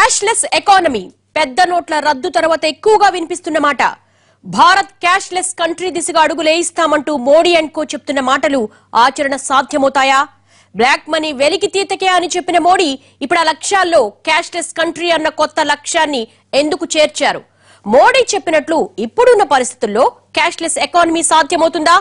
cashless economy పెద్ద నోట్ల రద్దు తర్వాత ఎక్కువగా వినిపిస్తున్న మాట భారత్ క్యాష్లెస్ కంట్రీ దిశగా అడుగులేయిస్తామంటూ మోడీ అండ్ కో చెప్తున్న మాటలు ఆచరణ సాధ్యమవుతాయా బ్లాక్ మనీ వెలికి తీతకే అని చెప్పిన మోడీ ఇప్పుడు ఆ లక్ష్యాల్లో క్యాష్లెస్ కంట్రీ అన్న కొత్త లక్ష్యాన్ని ఎందుకు చేర్చారు మోడీ చెప్పినట్లు ఇప్పుడున్న పరిస్థితుల్లో క్యాష్లెస్ ఎకానమీ సాధ్యమవుతుందా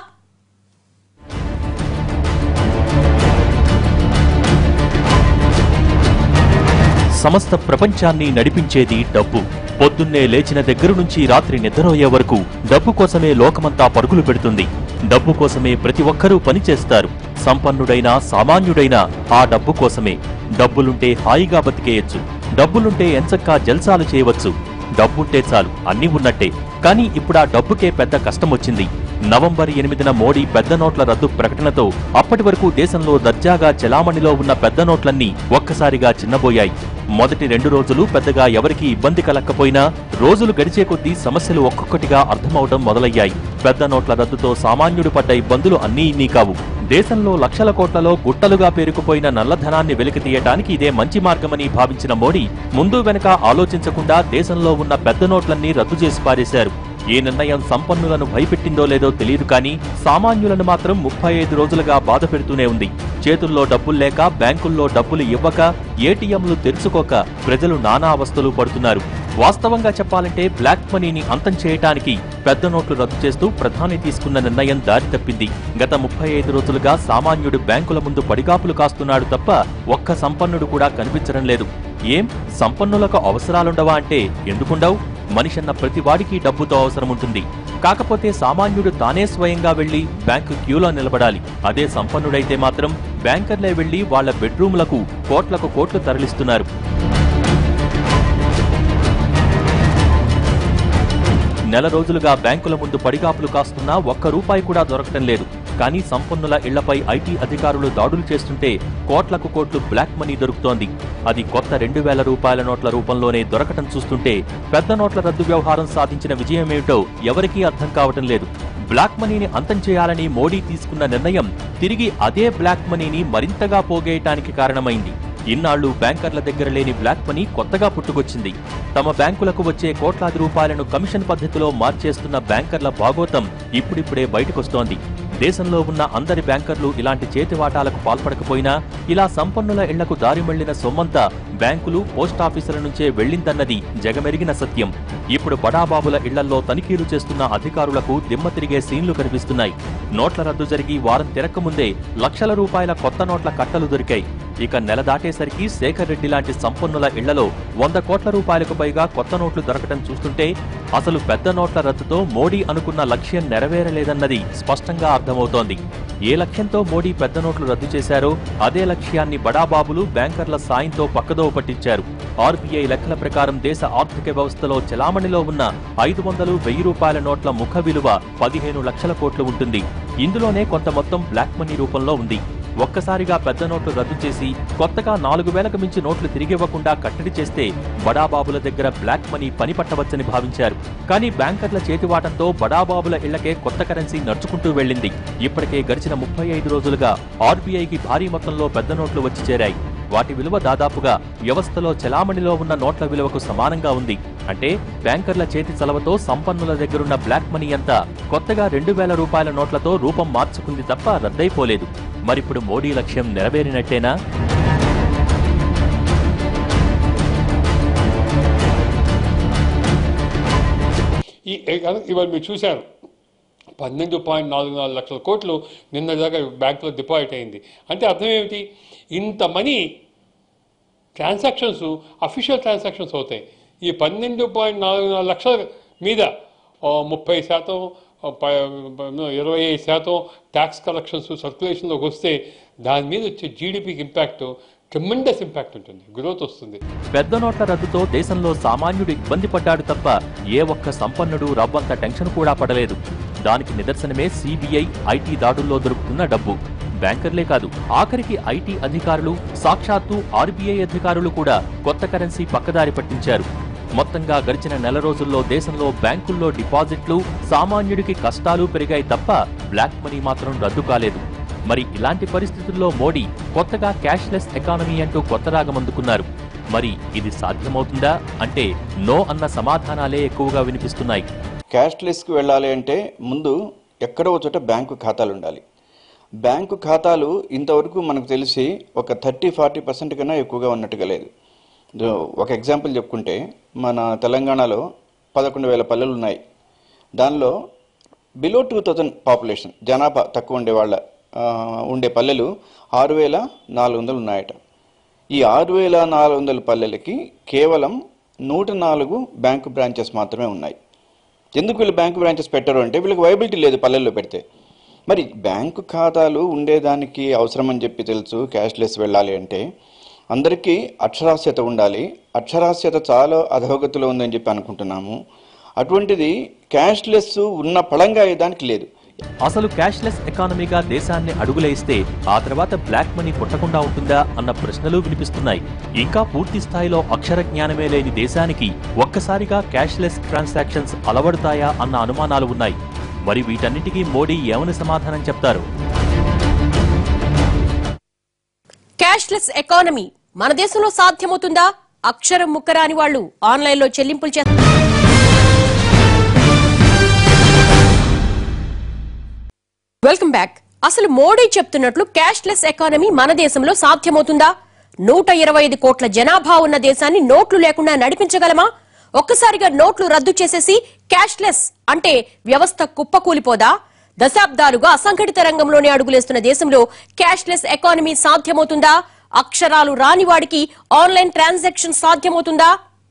సమస్త ప్రపంచాన్ని నడిపించేది డబ్బు పొద్దున్నే లేచిన దగ్గర నుంచి రాత్రి నిద్రపోయే వరకు డబ్బు కోసమే లోకమంతా పరుగులు పెడుతుంది డబ్బు కోసమే ప్రతి ఒక్కరూ పనిచేస్తారు సంపన్నుడైనా సామాన్యుడైనా ఆ డబ్బు కోసమే డబ్బులుంటే హాయిగా బతికేయచ్చు డబ్బులుంటే ఎంచక్కా జల్సాలు చేయవచ్చు డబ్బుంటే చాలు అన్నీ ఉన్నట్టే కానీ ఇప్పుడు ఆ డబ్బుకే పెద్ద కష్టం వచ్చింది నవంబర్ ఎనిమిదిన మోడీ పెద్ద నోట్ల రద్దు ప్రకటనతో అప్పటి వరకు దేశంలో దర్జాగా చెలామణిలో ఉన్న పెద్ద నోట్లన్నీ ఒక్కసారిగా చిన్నబోయాయి మొదటి రెండు రోజులు పెద్దగా ఎవరికీ ఇబ్బంది కలక్కపోయినా రోజులు గడిచే కొద్దీ సమస్యలు ఒక్కొక్కటిగా అర్థమవడం మొదలయ్యాయి పెద్ద నోట్ల రద్దుతో సామాన్యుడు పడ్డ ఇబ్బందులు అన్నీ ఇన్నీ కావు దేశంలో లక్షల కోట్లలో గుట్టలుగా పేరుకుపోయిన నల్లధనాన్ని వెలికి తీయటానికి ఇదే మంచి మార్గమని భావించిన మోడీ ముందు వెనక ఆలోచించకుండా దేశంలో ఉన్న పెద్ద నోట్లన్నీ రద్దు చేసి పారేశారు ఈ నిర్ణయం సంపన్నులను భయపెట్టిందో లేదో తెలియదు కానీ సామాన్యులను మాత్రం ముప్పై ఐదు రోజులుగా బాధ పెడుతూనే ఉంది చేతుల్లో డబ్బులు లేక బ్యాంకుల్లో డబ్బులు ఇవ్వక ఏటీఎంలు తెరుచుకోక ప్రజలు నానా అవస్థలు పడుతున్నారు వాస్తవంగా చెప్పాలంటే బ్లాక్ మనీని అంతం చేయటానికి పెద్ద నోట్లు రద్దు చేస్తూ ప్రధాని తీసుకున్న నిర్ణయం దారి తప్పింది గత ముప్పై ఐదు రోజులుగా సామాన్యుడు బ్యాంకుల ముందు పడిగాపులు కాస్తున్నాడు తప్ప ఒక్క సంపన్నుడు కూడా కనిపించడం లేదు ఏం సంపన్నులకు అవసరాలుండవా అంటే ఎందుకుండవు మనిషన్న ప్రతివాడికి డబ్బుతో అవసరం ఉంటుంది కాకపోతే సామాన్యుడు తానే స్వయంగా వెళ్లి బ్యాంకు క్యూలో నిలబడాలి అదే సంపన్నుడైతే మాత్రం బ్యాంకర్లే వెళ్లి వాళ్ల బెడ్రూమ్లకు కోట్లకు కోట్లు తరలిస్తున్నారు నెల రోజులుగా బ్యాంకుల ముందు పడిగాపులు కాస్తున్నా ఒక్క రూపాయి కూడా దొరకటం లేదు కానీ సంపన్నుల ఇళ్లపై ఐటీ అధికారులు దాడులు చేస్తుంటే కోట్లకు కోట్లు బ్లాక్ మనీ దొరుకుతోంది అది కొత్త రెండు వేల రూపాయల నోట్ల రూపంలోనే దొరకటం చూస్తుంటే పెద్ద నోట్ల రద్దు వ్యవహారం సాధించిన విజయమేమిటో ఎవరికీ అర్థం కావటం లేదు బ్లాక్ మనీని అంతం చేయాలని మోడీ తీసుకున్న నిర్ణయం తిరిగి అదే బ్లాక్ మనీని మరింతగా పోగేయటానికి కారణమైంది ఇన్నాళ్లు బ్యాంకర్ల దగ్గర లేని బ్లాక్ మనీ కొత్తగా పుట్టుకొచ్చింది తమ బ్యాంకులకు వచ్చే కోట్లాది రూపాయలను కమిషన్ పద్ధతిలో మార్చేస్తున్న బ్యాంకర్ల భాగోతం ఇప్పుడిప్పుడే బయటకొస్తోంది దేశంలో ఉన్న అందరి బ్యాంకర్లు ఇలాంటి చేతివాటాలకు పాల్పడకపోయినా ఇలా సంపన్నుల ఇళ్లకు దారి మళ్లిన సొమ్మంతా బ్యాంకులు పోస్టాఫీసుల నుంచే వెళ్లిందన్నది జగమెరిగిన సత్యం ఇప్పుడు బడాబాబుల ఇళ్లల్లో తనిఖీలు చేస్తున్న అధికారులకు దిమ్మ తిరిగే సీన్లు కనిపిస్తున్నాయి నోట్ల రద్దు జరిగి వారం తిరక్కముందే లక్షల రూపాయల కొత్త నోట్ల కట్టలు దొరికాయి ఇక నెల దాటేసరికి శేఖర్ రెడ్డి లాంటి సంపన్నుల ఇళ్లలో వంద కోట్ల రూపాయలకు పైగా కొత్త నోట్లు దొరకటం చూస్తుంటే అసలు పెద్ద నోట్ల రద్దుతో మోడీ అనుకున్న లక్ష్యం నెరవేరలేదన్నది స్పష్టంగా అర్థమవుతోంది ఏ లక్ష్యంతో మోడీ పెద్ద నోట్లు రద్దు చేశారో అదే లక్ష్యాన్ని బడాబాబులు బ్యాంకర్ల సాయంతో పక్కదోవ పట్టించారు ఆర్బీఐ లెక్కల ప్రకారం దేశ ఆర్థిక వ్యవస్థలో చెలామణిలో ఉన్న ఐదు వందలు వెయ్యి రూపాయల నోట్ల ముఖ విలువ పదిహేను లక్షల కోట్లు ఉంటుంది ఇందులోనే కొంత మొత్తం బ్లాక్ మనీ రూపంలో ఉంది ఒక్కసారిగా పెద్ద నోట్లు రద్దు చేసి కొత్తగా నాలుగు వేలకు మించి నోట్లు తిరిగివ్వకుండా కట్టడి చేస్తే బడాబాబుల దగ్గర బ్లాక్ మనీ పని పట్టవచ్చని భావించారు కానీ బ్యాంకర్ల చేతివాటంతో బడాబాబుల ఇళ్లకే కొత్త కరెన్సీ నడుచుకుంటూ వెళ్ళింది ఇప్పటికే గడిచిన ముప్పై ఐదు రోజులుగా ఆర్బీఐకి భారీ మొత్తంలో పెద్ద నోట్లు వచ్చి చేరాయి వాటి విలువ దాదాపుగా వ్యవస్థలో చెలామణిలో ఉన్న నోట్ల విలువకు సమానంగా ఉంది అంటే బ్యాంకర్ల చేతి చలవతో సంపన్నుల దగ్గరున్న బ్లాక్ మనీ అంతా కొత్తగా రెండు వేల రూపాయల నోట్లతో రూపం మార్చుకుంది తప్ప రద్దయిపోలేదు మరిప్పుడు మోడీ లక్ష్యం నెరవేరినట్టేనా ఈ ఇవాళ మీరు చూశారు పన్నెండు పాయింట్ నాలుగు నాలుగు లక్షల కోట్లు నిన్న దాకా బ్యాంకులో డిపాజిట్ అయింది అంటే అర్థం ఏమిటి ఇంత మనీ ట్రాన్సాక్షన్స్ అఫీషియల్ ట్రాన్సాక్షన్స్ అవుతాయి ఈ పన్నెండు పాయింట్ నాలుగు నాలుగు లక్షల మీద ఓ ముప్పై శాతం ఓ ప- ప- ఇరవై ఐదు శాతం ట్యాక్స్ కలెక్షన్స్ సర్క్యులేషన్లోకి వస్తే దాని మీద వచ్చే జీడిపికి ఇంపాక్ట్ ట్రెమెండస్ ఇంపాక్ట్ ఉంటుంది గ్రోత్ వస్తుంది పెద్ద నోట్ల రద్దుతో దేశంలో సామాన్యుడు ఇబ్బంది పడ్డాడు తప్ప ఏ ఒక్క సంపన్నుడు రవ్వంత టెన్షన్ కూడా పడలేదు దానికి నిదర్శనమే సిబిఐ ఐటీ దాడుల్లో దొరుకుతున్న డబ్బు బ్యాంకర్లే కాదు ఆఖరికి ఐటీ అధికారులు సాక్షాత్తు ఆర్బీఐ అధికారులు కూడా కొత్త కరెన్సీ పక్కదారి పట్టించారు మొత్తంగా గడిచిన నెల రోజుల్లో దేశంలో బ్యాంకుల్లో డిపాజిట్లు సామాన్యుడికి కష్టాలు పెరిగాయి తప్ప బ్లాక్ మనీ మాత్రం రద్దు కాలేదు మరి ఇలాంటి పరిస్థితుల్లో మోడీ కొత్తగా క్యాష్లెస్ ఎకానమీ అంటూ కొత్త రాగం అందుకున్నారు మరి ఇది సాధ్యమవుతుందా అంటే నో అన్న సమాధానాలే ఎక్కువగా వినిపిస్తున్నాయి క్యాష్లెస్కి వెళ్ళాలి అంటే ముందు ఎక్కడో ఒక చోట బ్యాంకు ఖాతాలు ఉండాలి బ్యాంకు ఖాతాలు ఇంతవరకు మనకు తెలిసి ఒక థర్టీ ఫార్టీ పర్సెంట్ కన్నా ఎక్కువగా ఉన్నట్టుగా లేదు దో- ఒక ఎగ్జాంపుల్ చెప్పుకుంటే మన తెలంగాణలో పదకొండు వేల పల్లెలు ఉన్నాయి దానిలో బిలో టూ థౌజండ్ పాపులేషన్ జనాభా తక్కువ ఉండే వాళ్ళ ఆ, ఉండే పల్లెలు ఆరు వేల నాలుగు వందలు ఉన్నాయట ఈ ఆరు వేల నాలుగు వందల పల్లెలకి కేవలం నూట నాలుగు బ్యాంకు బ్రాంచెస్ మాత్రమే ఉన్నాయి ఎందుకు వీళ్ళు బ్యాంకు బ్రాంచెస్ పెట్టరు అంటే వీళ్ళకి వైబిలిటీ లేదు పల్లెల్లో పెడితే మరి బ్యాంకు ఖాతాలు ఉండేదానికి అవసరం అని చెప్పి తెలుసు క్యాష్లెస్ వెళ్ళాలి అంటే అందరికీ అక్షరాస్యత ఉండాలి అక్షరాస్యత చాలా అధోగతిలో ఉందని చెప్పి అనుకుంటున్నాము అటువంటిది క్యాష్లెస్ ఉన్న పళంగా అయ్యేదానికి లేదు అసలు క్యాష్లెస్ ఎకానమీగా దేశాన్ని అడుగులేస్తే ఆ తర్వాత బ్లాక్ మనీ పుట్టకుండా ఉంటుందా అన్న ప్రశ్నలు వినిపిస్తున్నాయి ఇంకా పూర్తి స్థాయిలో అక్షర జ్ఞానమే లేని దేశానికి ఒక్కసారిగా క్యాష్లెస్ ట్రాన్సాక్షన్స్ అలవడతాయా అన్న అనుమానాలు ఉన్నాయి మరి వీటన్నిటికీ మోడీ ఏమని సమాధానం చెప్తారు క్యాష్లెస్ ఎకానమీ మన దేశంలో సాధ్యమవుతుందా అక్షరం ముక్కరాని వాళ్ళు ఆన్లైన్లో చెల్లింపులు చేస్తారు వెల్కమ్ బ్యాక్ అసలు మోడీ చెప్తున్నట్లు క్యాష్లెస్ ఎకానమీ మన దేశంలో సాధ్యమవుతుందా నూట ఇరవై ఐదు కోట్ల జనాభా ఉన్న దేశాన్ని నోట్లు లేకుండా నడిపించగలమా ఒక్కసారిగా నోట్లు రద్దు చేసేసి క్యాష్లెస్ అంటే వ్యవస్థ కుప్పకూలిపోదా దశాబ్దాలుగా అసంఘటిత రంగంలోనే అడుగులేస్తున్న దేశంలో క్యాష్లెస్ ఎకానమీ సాధ్యమవుతుందా అక్షరాలు రాని వాడికి ఆన్లైన్ ట్రాన్సాక్షన్ సాధ్యమవుతుందా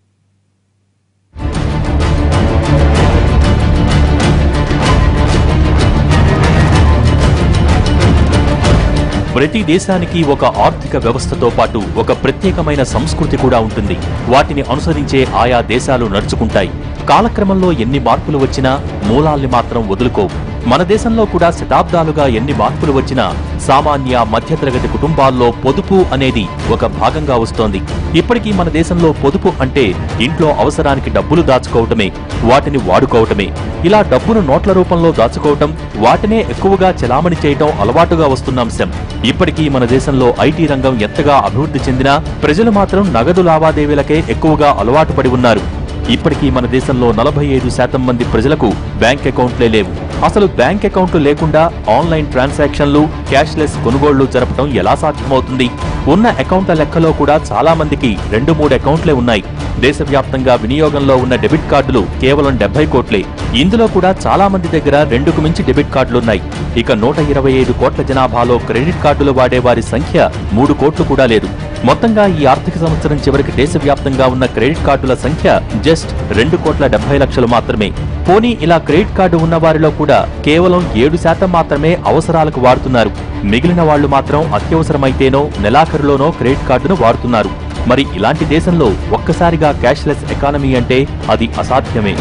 ప్రతి దేశానికి ఒక ఆర్థిక వ్యవస్థతో పాటు ఒక ప్రత్యేకమైన సంస్కృతి కూడా ఉంటుంది వాటిని అనుసరించే ఆయా దేశాలు నడుచుకుంటాయి కాలక్రమంలో ఎన్ని మార్పులు వచ్చినా మూలాల్ని మాత్రం వదులుకోవు మన దేశంలో కూడా శతాబ్దాలుగా ఎన్ని మార్పులు వచ్చినా సామాన్య మధ్యతరగతి కుటుంబాల్లో పొదుపు అనేది ఒక భాగంగా వస్తోంది ఇప్పటికీ మన దేశంలో పొదుపు అంటే ఇంట్లో అవసరానికి డబ్బులు దాచుకోవటమే వాటిని వాడుకోవటమే ఇలా డబ్బును నోట్ల రూపంలో దాచుకోవటం వాటినే ఎక్కువగా చెలామణి చేయటం అలవాటుగా వస్తున్న అంశం ఇప్పటికీ మన దేశంలో ఐటీ రంగం ఎంతగా అభివృద్ధి చెందినా ప్రజలు మాత్రం నగదు లావాదేవీలకే ఎక్కువగా అలవాటు పడి ఉన్నారు ఇప్పటికీ మన దేశంలో నలభై ఐదు శాతం మంది ప్రజలకు బ్యాంక్ అకౌంట్లే లేవు అసలు బ్యాంక్ అకౌంట్ లేకుండా ఆన్లైన్ ట్రాన్సాక్షన్లు క్యాష్లెస్ కొనుగోళ్లు జరపడం ఎలా సాధ్యమవుతుంది ఉన్న అకౌంట్ల లెక్కలో కూడా చాలా మందికి రెండు మూడు అకౌంట్లే ఉన్నాయి దేశవ్యాప్తంగా వినియోగంలో ఉన్న డెబిట్ కార్డులు కేవలం డెబ్బై కోట్లే ఇందులో కూడా చాలా మంది దగ్గర రెండుకు మించి డెబిట్ కార్డులున్నాయి ఇక నూట ఇరవై ఐదు కోట్ల జనాభాలో క్రెడిట్ కార్డులు వాడే వారి సంఖ్య మూడు కోట్లు కూడా లేదు మొత్తంగా ఈ ఆర్థిక సంవత్సరం చివరికి దేశవ్యాప్తంగా ఉన్న క్రెడిట్ కార్డుల సంఖ్య జస్ట్ రెండు కోట్ల డెబ్బై లక్షలు మాత్రమే పోనీ ఇలా క్రెడిట్ కార్డు ఉన్న వారిలో కూడా కేవలం ఏడు శాతం మాత్రమే అవసరాలకు వాడుతున్నారు మిగిలిన వాళ్ళు మాత్రం అత్యవసరమైతేనో నెలాఖరులోనో క్రెడిట్ కార్డును వాడుతున్నారు మరి ఇలాంటి దేశంలో ఒక్కసారిగా క్యాష్లెస్ ఎకానమీ అంటే అది అసాధ్యమే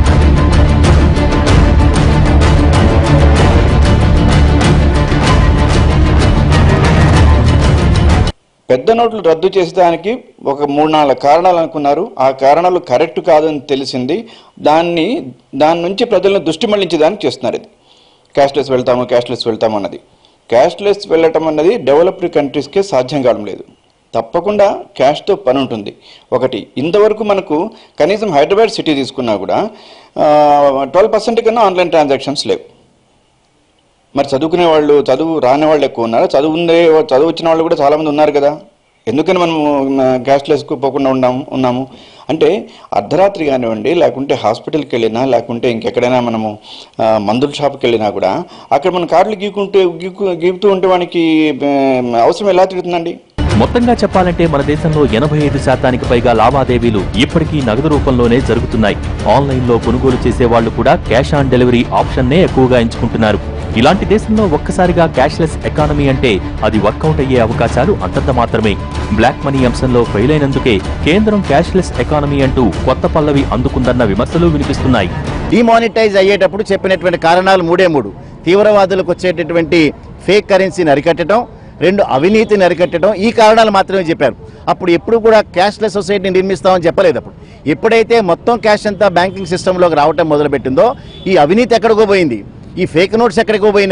పెద్ద నోట్లు రద్దు చేసేదానికి ఒక మూడు నాలుగు కారణాలు అనుకున్నారు ఆ కారణాలు కరెక్ట్ కాదని తెలిసింది దాన్ని దాని నుంచి ప్రజలను దృష్టి మళ్లించేదానికి చేస్తున్నారు ఇది క్యాష్లెస్ వెళ్తాము క్యాష్లెస్ వెళ్తాము అన్నది క్యాష్లెస్ వెళ్ళటం అన్నది డెవలప్డ్ కంట్రీస్కే సాధ్యం కావడం లేదు తప్పకుండా క్యాష్తో పని ఉంటుంది ఒకటి ఇంతవరకు మనకు కనీసం హైదరాబాద్ సిటీ తీసుకున్నా కూడా ట్వెల్వ్ పర్సెంట్ కన్నా ఆన్లైన్ ట్రాన్సాక్షన్స్ లేవు మరి చదువుకునే వాళ్ళు చదువు రాని వాళ్ళు ఎక్కువ ఉన్నారు చదువు ఉందే చదువు వచ్చిన వాళ్ళు కూడా చాలామంది ఉన్నారు కదా ఎందుకని మనం క్యాష్లెస్కు పోకుండా ఉన్నాము ఉన్నాము అంటే అర్ధరాత్రి కానివ్వండి లేకుంటే హాస్పిటల్కి వెళ్ళినా లేకుంటే ఇంకెక్కడైనా మనము ఆ, మందుల షాప్కి వెళ్ళినా కూడా అక్కడ మన కార్డులు గీకుంటే గీకు గీపుతూ ఉంటే వానికి ఆ, అవసరం ఎలా తిరుగుతుందండి మొత్తంగా చెప్పాలంటే మన దేశంలో ఎనభై ఐదు శాతానికి పైగా లావాదేవీలు ఇప్పటికీ నగదు రూపంలోనే జరుగుతున్నాయి ఆన్లైన్లో కొనుగోలు చేసే వాళ్ళు కూడా క్యాష్ ఆన్ డెలివరీ ఆప్షన్నే ఎక్కువగా ఎంచుకుంటున్నారు ఇలాంటి దేశంలో ఒక్కసారిగా క్యాష్లెస్ ఎకానమీ అంటే అది వర్కౌట్ అయ్యే అవకాశాలు అంతంత మాత్రమే బ్లాక్ మనీ అంశంలో ఫెయిల్ అయినందుకే కేంద్రం క్యాష్లెస్ ఎకానమీ అంటూ కొత్త పల్లవి అందుకుందన్న విమర్శలు వినిపిస్తున్నాయి డిమానిటైజ్ అయ్యేటప్పుడు చెప్పినటువంటి కారణాలు మూడే మూడు తీవ్రవాదులకు వచ్చేటటువంటి ఫేక్ కరెన్సీని అరికట్టడం రెండు అవినీతిని అరికట్టడం ఈ కారణాలు మాత్రమే చెప్పారు అప్పుడు ఎప్పుడు కూడా క్యాష్లెస్ సొసైటీని నిర్మిస్తామని చెప్పలేదు అప్పుడు ఎప్పుడైతే మొత్తం క్యాష్ అంతా బ్యాంకింగ్ సిస్టంలోకి రావటం మొదలుపెట్టిందో ఈ అవినీతి ఎక్కడికో పోయింది ఈ ఫేక్ నోట్స్ ఎక్కడికో పోయినాయి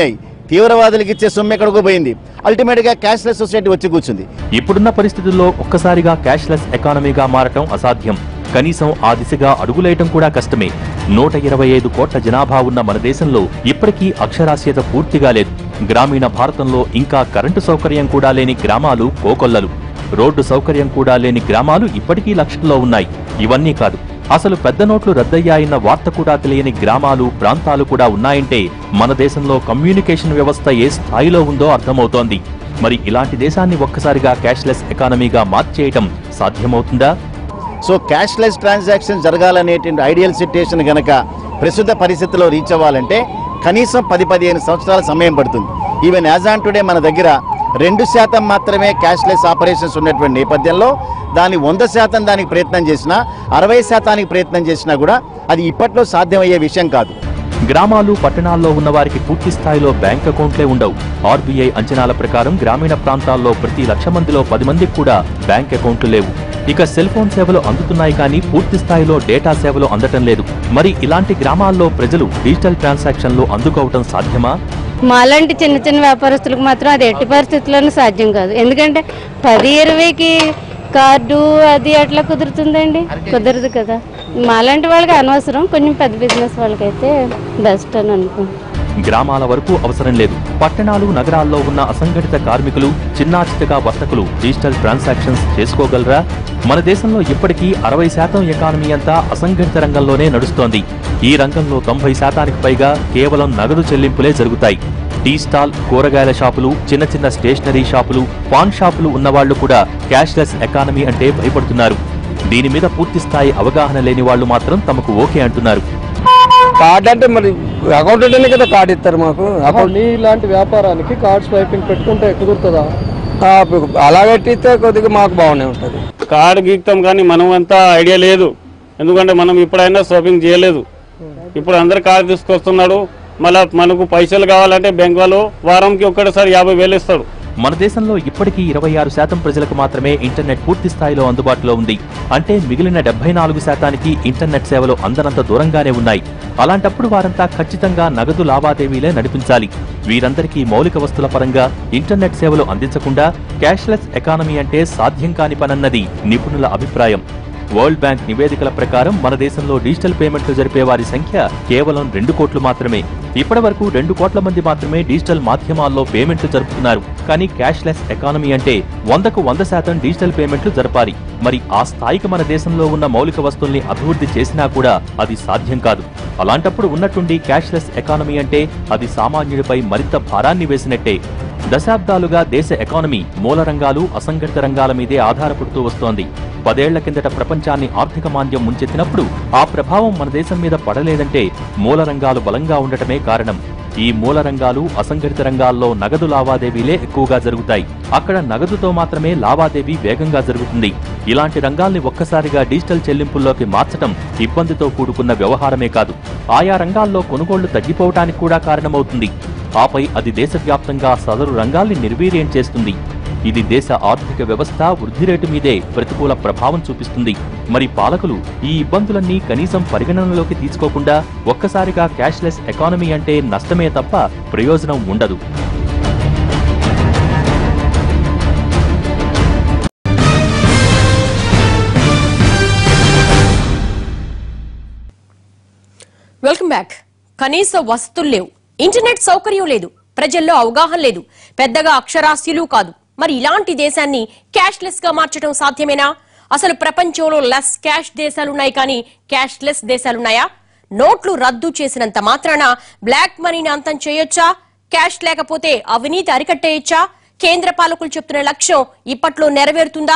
తీవ్రవాదులకు ఇచ్చే సొమ్ము ఎక్కడికో పోయింది అల్టిమేట్గా క్యాష్లెస్ సొసైటీ వచ్చి కూర్చుంది ఇప్పుడున్న పరిస్థితుల్లో ఒక్కసారిగా క్యాష్లెస్ ఎకానమీగా మారటం అసాధ్యం కనీసం ఆ దిశగా అడుగులేయటం కూడా కష్టమే నూట ఇరవై ఐదు కోట్ల జనాభా ఉన్న మన దేశంలో ఇప్పటికీ అక్షరాస్యత పూర్తిగా లేదు గ్రామీణ భారతంలో ఇంకా కరెంటు సౌకర్యం కూడా లేని గ్రామాలు కోకొల్లలు రోడ్డు సౌకర్యం కూడా లేని గ్రామాలు ఇప్పటికీ లక్షల్లో ఉన్నాయి ఇవన్నీ కాదు అసలు పెద్ద నోట్లు రద్దయ్యాయన్న వార్త కూడా తెలియని గ్రామాలు ప్రాంతాలు కూడా ఉన్నాయంటే మన దేశంలో కమ్యూనికేషన్ వ్యవస్థ ఏ స్థాయిలో ఉందో అర్థమవుతోంది మరి ఇలాంటి దేశాన్ని ఒక్కసారిగా క్యాష్లెస్ ఎకానమీగా మార్చేయటం సాధ్యమవుతుందా సో క్యాష్లెస్ ట్రాన్సాక్షన్ జరగాలనేటువంటి ఐడియల్ సిట్యుయేషన్ గనక ప్రస్తుత పరిస్థితిలో రీచ్ అవ్వాలంటే కనీసం పది పదిహేను సంవత్సరాల సమయం పడుతుంది ఈవెన్ యాజ్ ఆన్ టుడే మన దగ్గర రెండు శాతం మాత్రమే క్యాష్లెస్ ఆపరేషన్స్ ఉన్నటువంటి నేపథ్యంలో దాని వంద శాతం దానికి ప్రయత్నం చేసినా అరవై శాతానికి ప్రయత్నం చేసినా కూడా అది ఇప్పట్లో సాధ్యమయ్యే విషయం కాదు గ్రామాలు పట్టణాల్లో ఉన్న వారికి పూర్తి స్థాయిలో బ్యాంక్ అకౌంట్లే ఉండవు ఆర్బీఐ అంచనాల ప్రకారం గ్రామీణ ప్రాంతాల్లో ప్రతి లక్ష మందిలో పది మందికి కూడా బ్యాంక్ అకౌంట్లు లేవు ఇక సెల్ ఫోన్ సేవలు అందుతున్నాయి కానీ పూర్తి స్థాయిలో డేటా సేవలు అందటం లేదు మరి ఇలాంటి గ్రామాల్లో ప్రజలు డిజిటల్ ట్రాన్సాక్షన్లు అందుకోవటం సాధ్యమా మాలాంటి చిన్న చిన్న వ్యాపారస్తులకు మాత్రం అది ఎట్టి పరిస్థితుల్లోనూ సాధ్యం కాదు ఎందుకంటే పది ఇరవైకి కార్డు అది ఎట్లా కుదురుతుందండి కుదరదు కదా మాలాంటి వాళ్ళకి అనవసరం కొంచెం పెద్ద బిజినెస్ వాళ్ళకైతే బెస్ట్ అని అనుకుంటున్నాను గ్రామాల వరకు అవసరం లేదు పట్టణాలు నగరాల్లో ఉన్న అసంఘటిత కార్మికులు చిన్నా చితకా వర్తకులు డిజిటల్ ట్రాన్సాక్షన్స్ చేసుకోగలరా మన దేశంలో ఇప్పటికీ అరవై శాతం ఎకానమీ అంతా అసంఘటిత రంగంలోనే నడుస్తోంది ఈ రంగంలో తొంభై శాతానికి పైగా కేవలం నగదు చెల్లింపులే జరుగుతాయి టీ స్టాల్ కూరగాయల షాపులు చిన్న చిన్న స్టేషనరీ షాపులు పాన్ షాపులు ఉన్నవాళ్లు కూడా క్యాష్లెస్ ఎకానమీ అంటే భయపడుతున్నారు దీని మీద పూర్తి స్థాయి అవగాహన లేని వాళ్ళు మాత్రం తమకు ఓకే అంటున్నారు కార్డ్ అంటే మరి అకౌంట్ ఉంటేనే కదా కార్డు ఇస్తారు మాకు అకౌంట్ నీ ఇలాంటి వ్యాపారానికి కార్డ్ స్వైపింగ్ పెట్టుకుంటే కుదురుతుందా ఆ, అలా పెట్టిస్తే కొద్దిగా మాకు బాగానే ఉంటుంది కార్డు గీక్తాం కానీ మనం అంతా ఐడియా లేదు ఎందుకంటే మనం ఇప్పుడైనా షాపింగ్ చేయలేదు ఇప్పుడు అందరు కార్డు తీసుకొస్తున్నాడు మళ్ళా మనకు పైసలు కావాలంటే బ్యాంక్ వాళ్ళు వారంకి ఒక్కటిసారి యాభై వేలు ఇస్తాడు మన దేశంలో ఇప్పటికీ ఇరవై ఆరు శాతం ప్రజలకు మాత్రమే ఇంటర్నెట్ పూర్తి స్థాయిలో అందుబాటులో ఉంది అంటే మిగిలిన డెబ్బై నాలుగు శాతానికి ఇంటర్నెట్ సేవలు అందనంత దూరంగానే ఉన్నాయి అలాంటప్పుడు వారంతా ఖచ్చితంగా నగదు లావాదేవీలే నడిపించాలి వీరందరికీ మౌలిక వస్తుల పరంగా ఇంటర్నెట్ సేవలు అందించకుండా క్యాష్లెస్ ఎకానమీ అంటే సాధ్యం కాని పనన్నది నిపుణుల అభిప్రాయం వరల్డ్ బ్యాంక్ నివేదికల ప్రకారం మన దేశంలో డిజిటల్ పేమెంట్లు జరిపే వారి సంఖ్య కేవలం రెండు కోట్లు మాత్రమే ఇప్పటి వరకు రెండు కోట్ల మంది మాత్రమే డిజిటల్ మాధ్యమాల్లో పేమెంట్లు జరుపుతున్నారు కానీ క్యాష్లెస్ ఎకానమీ అంటే వందకు వంద శాతం డిజిటల్ పేమెంట్లు జరపాలి మరి ఆ స్థాయికి మన దేశంలో ఉన్న మౌలిక వస్తుల్ని అభివృద్ధి చేసినా కూడా అది సాధ్యం కాదు అలాంటప్పుడు ఉన్నట్టుండి క్యాష్లెస్ ఎకానమీ అంటే అది సామాన్యుడిపై మరింత భారాన్ని వేసినట్టే దశాబ్దాలుగా దేశ ఎకానమీ మూల రంగాలు అసంఘటిత రంగాల మీదే ఆధారపడుతూ వస్తోంది పదేళ్ల కిందట ప్రపంచాన్ని ఆర్థిక మాంద్యం ముంచెత్తినప్పుడు ఆ ప్రభావం మన దేశం మీద పడలేదంటే మూల రంగాలు బలంగా ఉండటమే కారణం ఈ మూల రంగాలు అసంఘటిత రంగాల్లో నగదు లావాదేవీలే ఎక్కువగా జరుగుతాయి అక్కడ నగదుతో మాత్రమే లావాదేవీ వేగంగా జరుగుతుంది ఇలాంటి రంగాల్ని ఒక్కసారిగా డిజిటల్ చెల్లింపుల్లోకి మార్చడం ఇబ్బందితో కూడుకున్న వ్యవహారమే కాదు ఆయా రంగాల్లో కొనుగోళ్లు తగ్గిపోవటానికి కూడా కారణమవుతుంది ఆపై అది దేశవ్యాప్తంగా సదరు రంగాల్ని నిర్వీర్యం చేస్తుంది ఇది దేశ ఆర్థిక వ్యవస్థ వృద్ధి రేటు మీదే ప్రతికూల ప్రభావం చూపిస్తుంది మరి పాలకులు ఈ ఇబ్బందులన్నీ కనీసం పరిగణనలోకి తీసుకోకుండా ఒక్కసారిగా క్యాష్లెస్ ఎకానమీ అంటే నష్టమే తప్ప ప్రయోజనం ఉండదు వెల్కమ్ బ్యాక్ కనీస వసతులు లేవు ఇంటర్నెట్ సౌకర్యం లేదు ప్రజల్లో అవగాహన లేదు పెద్దగా అక్షరాస్యులు కాదు మరి ఇలాంటి దేశాన్ని క్యాష్లెస్ గా మార్చడం సాధ్యమేనా అసలు ప్రపంచంలో లెస్ క్యాష్ దేశాలున్నాయి కానీ క్యాష్లెస్ దేశాలున్నాయా నోట్లు రద్దు చేసినంత మాత్రాన బ్లాక్ మనీని అంతం చేయొచ్చా క్యాష్ లేకపోతే అవినీతి అరికట్టేయచ్చా కేంద్ర పాలకులు చెప్తున్న లక్ష్యం ఇప్పట్లో నెరవేరుతుందా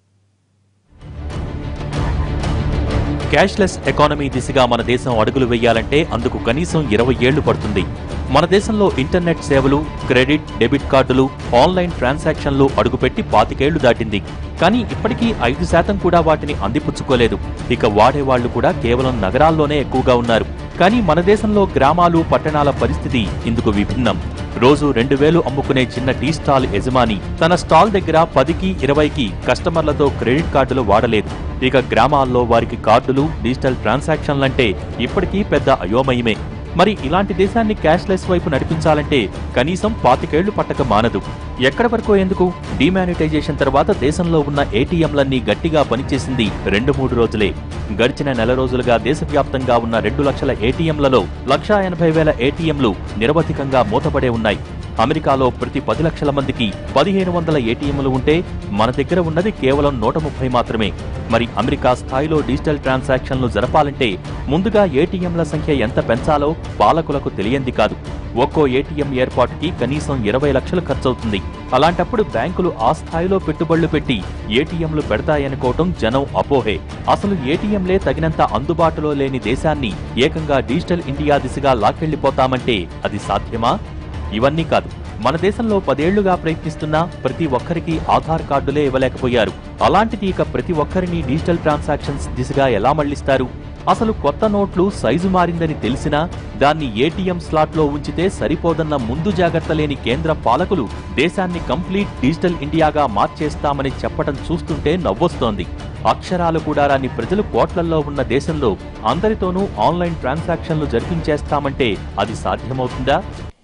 క్యాష్లెస్ ఎకానమీ దిశగా మన దేశం అడుగులు వేయాలంటే అందుకు కనీసం ఇరవై ఏళ్లు పడుతుంది మన దేశంలో ఇంటర్నెట్ సేవలు క్రెడిట్ డెబిట్ కార్డులు ఆన్లైన్ ట్రాన్సాక్షన్లు అడుగుపెట్టి పాతికేళ్లు దాటింది కానీ ఇప్పటికీ ఐదు శాతం కూడా వాటిని అందిపుచ్చుకోలేదు ఇక వాడేవాళ్లు కూడా కేవలం నగరాల్లోనే ఎక్కువగా ఉన్నారు కానీ మన దేశంలో గ్రామాలు పట్టణాల పరిస్థితి ఇందుకు విభిన్నం రోజు రెండు వేలు అమ్ముకునే చిన్న టీ స్టాల్ యజమాని తన స్టాల్ దగ్గర పదికి ఇరవైకి కస్టమర్లతో క్రెడిట్ కార్డులు వాడలేదు ఇక గ్రామాల్లో వారికి కార్డులు డిజిటల్ ట్రాన్సాక్షన్లంటే ఇప్పటికీ పెద్ద అయోమయమే మరి ఇలాంటి దేశాన్ని క్యాష్లెస్ వైపు నడిపించాలంటే కనీసం పాతికేళ్లు పట్టక మానదు ఎక్కడి వరకు ఎందుకు డిమానిటైజేషన్ తర్వాత దేశంలో ఉన్న ఏటీఎంలన్నీ గట్టిగా పనిచేసింది రెండు మూడు రోజులే గడిచిన నెల రోజులుగా దేశవ్యాప్తంగా ఉన్న రెండు లక్షల ఏటీఎంలలో లక్షా ఎనభై వేల ఏటీఎంలు నిరవధికంగా మూతపడే ఉన్నాయి అమెరికాలో ప్రతి పది లక్షల మందికి పదిహేను వందల ఏటీఎంలు ఉంటే మన దగ్గర ఉన్నది కేవలం నూట ముప్పై మాత్రమే మరి అమెరికా స్థాయిలో డిజిటల్ ట్రాన్సాక్షన్లు జరపాలంటే ముందుగా ఏటీఎంల సంఖ్య ఎంత పెంచాలో పాలకులకు తెలియంది కాదు ఒక్కో ఏటీఎం ఏర్పాటుకి కనీసం ఇరవై లక్షలు ఖర్చవుతుంది అలాంటప్పుడు బ్యాంకులు ఆ స్థాయిలో పెట్టుబడులు పెట్టి ఏటీఎంలు పెడతాయనుకోవటం జనం అపోహే అసలు ఏటీఎంలే తగినంత అందుబాటులో లేని దేశాన్ని ఏకంగా డిజిటల్ ఇండియా దిశగా లాక్కెళ్లిపోతామంటే అది సాధ్యమా ఇవన్నీ కాదు మన దేశంలో పదేళ్లుగా ప్రయత్నిస్తున్నా ప్రతి ఒక్కరికి ఆధార్ కార్డులే ఇవ్వలేకపోయారు అలాంటిది ఇక ప్రతి ఒక్కరిని డిజిటల్ ట్రాన్సాక్షన్స్ దిశగా ఎలా మళ్లిస్తారు అసలు కొత్త నోట్లు సైజు మారిందని తెలిసినా దాన్ని ఏటీఎం స్లాట్లో ఉంచితే సరిపోదన్న ముందు జాగ్రత్త లేని కేంద్ర పాలకులు దేశాన్ని కంప్లీట్ డిజిటల్ ఇండియాగా మార్చేస్తామని చెప్పడం చూస్తుంటే నవ్వొస్తోంది అక్షరాలు కూడా రాని ప్రజలు కోట్లల్లో ఉన్న దేశంలో అందరితోనూ ఆన్లైన్ ట్రాన్సాక్షన్లు జరిపించేస్తామంటే అది సాధ్యమవుతుందా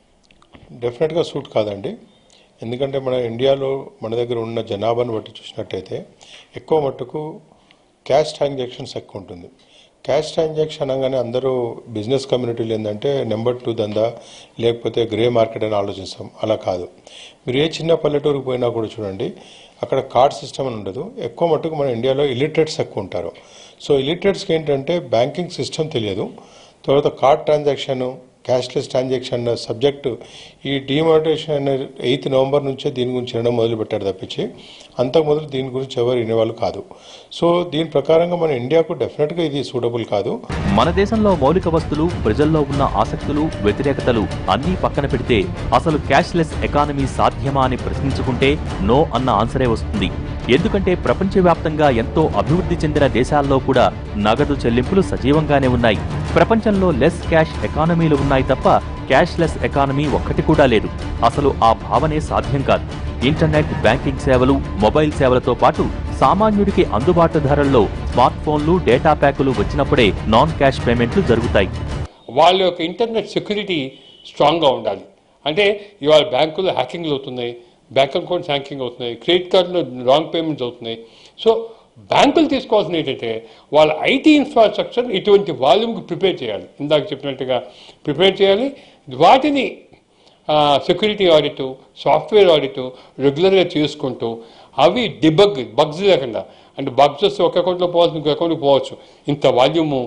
డెఫినెట్గా సూట్ కాదండి ఎందుకంటే మన ఇండియాలో మన దగ్గర ఉన్న జనాభాను బట్టి చూసినట్టయితే ఎక్కువ మట్టుకు క్యాష్ ట్రాన్సాక్షన్స్ ఎక్కువ ఉంటుంది క్యాష్ ట్రాన్సాక్షన్ అనగానే అందరూ బిజినెస్ కమ్యూనిటీలు ఏంటంటే నెంబర్ టూ దందా లేకపోతే గ్రే మార్కెట్ అని ఆలోచిస్తాం అలా కాదు మీరు ఏ చిన్న పల్లెటూరుకు పోయినా కూడా చూడండి అక్కడ కార్డ్ సిస్టమ్ అని ఉండదు ఎక్కువ మట్టుకు మన ఇండియాలో ఇలిటరేట్స్ ఎక్కువ ఉంటారు సో ఇలిటరేట్స్కి ఏంటంటే బ్యాంకింగ్ సిస్టమ్ తెలియదు తర్వాత card transaction cashless transaction subject ఈ డిమానిటేషన్ ఎయిత్ నవంబర్ నుంచే దీని గురించి వినడం మొదలు పెట్టారు తప్పించి అంతకు మొదలు దీని గురించి ఎవరు వినేవాళ్ళు కాదు సో దీని ప్రకారంగా మన ఇండియాకు డెఫినెట్గా ఇది సూటబుల్ కాదు మన దేశంలో మౌలిక వస్తులు ప్రజల్లో ఉన్న ఆసక్తులు వ్యతిరేకతలు అన్నీ పక్కన పెడితే అసలు క్యాష్లెస్ ఎకానమీ సాధ్యమా అని ప్రశ్నించుకుంటే నో అన్న ఆన్సరే వస్తుంది ఎందుకంటే ప్రపంచవ్యాప్తంగా ఎంతో అభివృద్ధి చెందిన దేశాల్లో కూడా నగదు చెల్లింపులు సజీవంగానే ఉన్నాయి ప్రపంచంలో లెస్ క్యాష్ ఎకానమీలు ఉన్నాయి తప్ప క్యాష్లెస్ ఎకానమీ ఒక్కటి కూడా లేదు అసలు ఆ భావనే సాధ్యం కాదు ఇంటర్నెట్ బ్యాంకింగ్ సేవలు మొబైల్ సేవలతో పాటు సామాన్యుడికి అందుబాటు ధరల్లో స్మార్ట్ ఫోన్లు డేటా ప్యాకులు వచ్చినప్పుడే నాన్ క్యాష్ పేమెంట్లు జరుగుతాయి వాళ్ళ యొక్క ఇంటర్నెట్ సెక్యూరిటీ స్ట్రాంగ్గా ఉండాలి అంటే ఇవాళ బ్యాంకులో హ్యాకింగ్లు అవుతున్నాయి బ్యాంక్ అకౌంట్స్ హ్యాకింగ్ అవుతున్నాయి క్రెడిట్ కార్డులో రాంగ్ పేమెంట్స్ అవుతున్నాయి సో బ్యాంకులు తీసుకోవాల్సిన ఏంటంటే వాళ్ళ ఐటీ ఇన్ఫ్రాస్ట్రక్చర్ ఇటువంటి వాల్యూమ్కి ప్రిపేర్ చేయాలి ఇందాక చెప్పినట్టుగా ప్రిపేర్ చేయాలి వాటిని సెక్యూరిటీ ఆడిట్ సాఫ్ట్వేర్ ఆడిట్ రెగ్యులర్గా చేసుకుంటూ అవి డిబగ్ బగ్స్ లేకుండా అంటే బగ్స్ వస్తే ఒక అకౌంట్లో పోవచ్చు ఇంకో అకౌంట్కి పోవచ్చు ఇంత వాల్యూము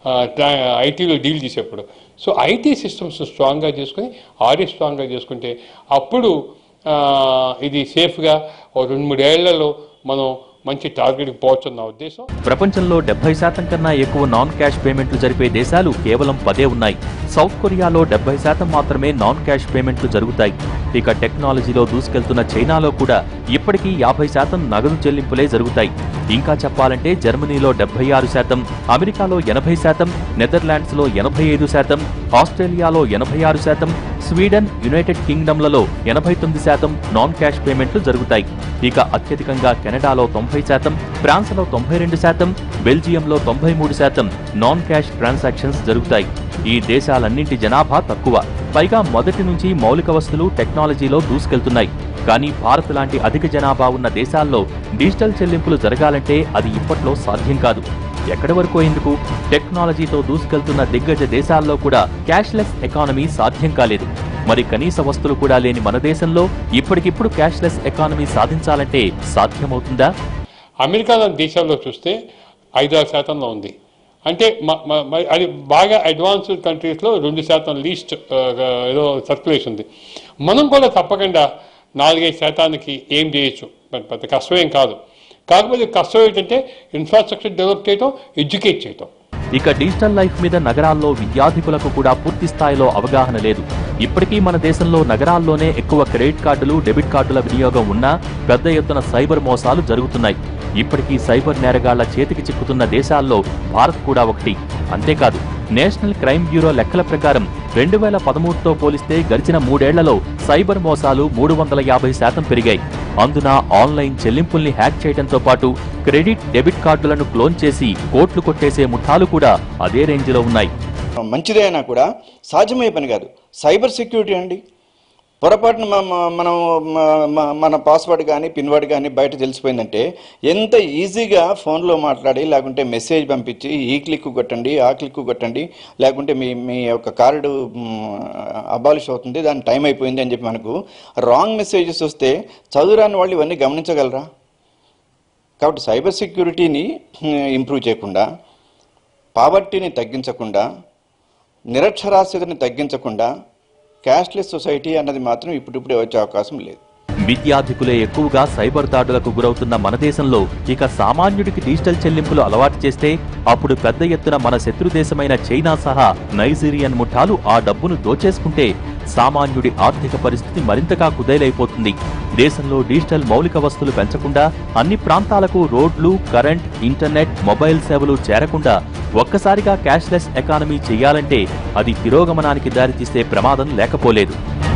ఐటీలో డీల్ చేసేప్పుడు సో ఐటీ సిస్టమ్స్ స్ట్రాంగ్గా చేసుకుని ఆడిట్ స్ట్రాంగ్గా చేసుకుంటే అప్పుడు ఆ, ఇది సేఫ్గా ఒక రెండు మూడేళ్లలో మనం మంచి టార్గెట్కి పోవచ్చు నా ఉద్దేశం ప్రపంచంలో డెబ్బై శాతం కన్నా ఎక్కువ నాన్ క్యాష్ పేమెంట్లు జరిపే దేశాలు కేవలం పదే ఉన్నాయి సౌత్ కొరియాలో డెబ్బై శాతం మాత్రమే నాన్ క్యాష్ పేమెంట్లు జరుగుతాయి ఇక టెక్నాలజీలో దూసుకెళ్తున్న చైనాలో కూడా ఇప్పటికీ యాభై శాతం నగదు చెల్లింపులే జరుగుతాయి ఇంకా చెప్పాలంటే జర్మనీలో డెబ్బై ఆరు శాతం అమెరికాలో ఎనభై శాతం నెదర్లాండ్స్లో ఎనభై ఐదు శాతం ఆస్ట్రేలియాలో ఎనభై ఆరు శాతం స్వీడన్ యునైటెడ్ కింగ్డమ్లలో ఎనభై తొమ్మిది శాతం నాన్ క్యాష్ పేమెంట్లు జరుగుతాయి ఇక అత్యధికంగా కెనడాలో తొంభై శాతం ఫ్రాన్స్లో తొంభై రెండు శాతం బెల్జియంలో తొంభై మూడు శాతం నాన్ క్యాష్ ట్రాన్సాక్షన్స్ జరుగుతాయి ఈ దేశాలన్నింటి జనాభా తక్కువ పైగా మొదటి నుంచి మౌలిక వస్తులు టెక్నాలజీలో దూసుకెళ్తున్నాయి కానీ భారత్ లాంటి అధిక జనాభా ఉన్న దేశాల్లో డిజిటల్ చెల్లింపులు జరగాలంటే అది ఇప్పట్లో సాధ్యం కాదు ఎక్కడి వరకు ఎందుకు టెక్నాలజీతో దూసుకెళ్తున్న దిగ్గజ దేశాల్లో కూడా క్యాష్లెస్ ఎకానమీ సాధ్యం కాలేదు మరి కనీస వస్తువులు కూడా లేని మన దేశంలో ఇప్పటికిప్పుడు క్యాష్లెస్ ఎకానమీ సాధించాలంటే సాధ్యమవుతుందా అమెరికా లాంటి దేశాల్లో చూస్తే ఐదారు శాతంలో ఉంది అంటే మ- మ- మ- అది బాగా అడ్వాన్స్డ్ కంట్రీస్లో రెండు శాతం లీస్ట్ ఏదో సర్క్యులేషన్ ఉంది మనం కూడా తప్పకుండా నాలుగైదు శాతానికి ఏం చేయొచ్చు మరి పెద్ద కష్టమేం కాదు కాకపోతే కష్టం ఏంటంటే ఇన్ఫ్రాస్ట్రక్చర్ డెవలప్ చేయటం ఎడ్యుకేట్ చేయటం ఇక డిజిటల్ లైఫ్ మీద నగరాల్లో విద్యార్థికులకు కూడా పూర్తి స్థాయిలో అవగాహన లేదు ఇప్పటికీ మన దేశంలో నగరాల్లోనే ఎక్కువ క్రెడిట్ కార్డులు డెబిట్ కార్డుల వినియోగం ఉన్నా పెద్ద ఎత్తున సైబర్ మోసాలు జరుగుతున్నాయి ఇప్పటికీ సైబర్ నేరగాళ్ల చేతికి చిక్కుతున్న దేశాల్లో భారత్ కూడా ఒకటి అంతేకాదు నేషనల్ క్రైమ్ బ్యూరో లెక్కల ప్రకారం రెండు వేల పదమూడుతో పోలిస్తే గడిచిన మూడేళ్లలో సైబర్ మోసాలు మూడు వందల యాభై శాతం పెరిగాయి అందున ఆన్లైన్ చెల్లింపుల్ని హ్యాక్ చేయడంతో పాటు క్రెడిట్ డెబిట్ కార్డులను క్లోన్ చేసి కోట్లు కొట్టేసే ముఠాలు కూడా అదే రేంజ్లో ఉన్నాయి మంచిదే అయినా కూడా సాధ్యమయ్యే పని కాదు సైబర్ సెక్యూరిటీ అండి పొరపాటున మ- మ- మనం మ- మ- మన పాస్వర్డ్ కానీ పిన్వర్డ్ కానీ బయట తెలిసిపోయిందంటే ఎంత ఈజీగా ఫోన్లో మాట్లాడి లేకుంటే మెసేజ్ పంపించి ఈ క్లిక్ కొట్టండి ఆ క్లిక్ కొట్టండి లేకుంటే మీ మీ యొక్క కార్డు అబాలిష్ అవుతుంది దాని టైం అయిపోయింది అని చెప్పి మనకు రాంగ్ మెసేజెస్ వస్తే చదువురాని వాళ్ళు ఇవన్నీ గమనించగలరా కాబట్టి సైబర్ సెక్యూరిటీని ఇంప్రూవ్ చేయకుండా పావర్టీని తగ్గించకుండా నిరక్షరాస్యతని తగ్గించకుండా క్యాష్లెస్ సొసైటీ అన్నది మాత్రం ఇప్పుడిప్పుడే వచ్చే అవకాశం లేదు విద్యార్థికులే ఎక్కువగా సైబర్ దాడులకు గురవుతున్న మన దేశంలో ఇక సామాన్యుడికి డిజిటల్ చెల్లింపులు అలవాటు చేస్తే అప్పుడు పెద్ద ఎత్తున మన శత్రు దేశమైన చైనా సహా నైజీరియన్ ముఠాలు ఆ డబ్బును దోచేసుకుంటే సామాన్యుడి ఆర్థిక పరిస్థితి మరింతగా కుదేలైపోతుంది దేశంలో డిజిటల్ మౌలిక వస్తువులు పెంచకుండా అన్ని ప్రాంతాలకు రోడ్లు కరెంట్ ఇంటర్నెట్ మొబైల్ సేవలు చేరకుండా ఒక్కసారిగా క్యాష్లెస్ ఎకానమీ చేయాలంటే అది తిరోగమనానికి దారితీసే ప్రమాదం లేకపోలేదు